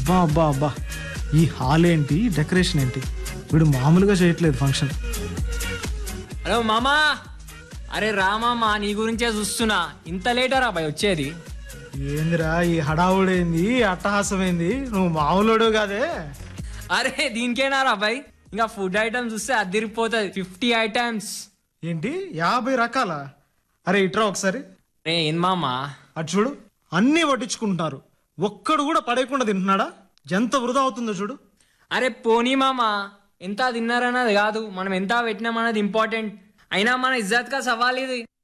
అబ్బా అబ్బా అబ్బా ఈ హాల్ ఏంటి డెకరేషన్ ఏంటి వీడు మామూలుగా చేయట్లేదు ఫంక్షన్ హలో మామా అరే రామామా నీ గురించే చూస్తున్నా ఇంత లేటరా బాయ్ వచ్చేది ఏందిరా ఈ హడావుడేంది అట్టహాసమైంది నువ్వు మామూలుడు కాదే అరే దీనికేనారా బాయ్ ఇంకా ఫుడ్ ఐటమ్స్ చూస్తే అదిరిపోతుంది ఫిఫ్టీ ఐటమ్స్ ఏంటి యాభై రకాల అరే ఇట్రా ఒకసారి రే ఏం మామా అటు చూడు అన్నీ పట్టించుకుంటున్నారు ఒక్కడు కూడా పడేయకుండా తింటున్నాడా ఎంత వృధా అవుతుందో చూడు అరే పోనీ మామా ఎంత తిన్నారన్నది కాదు మనం ఎంత పెట్టినామన్నది ఇంపార్టెంట్ అయినా మన ఇజ్జత్ కా సవాల్ ఇది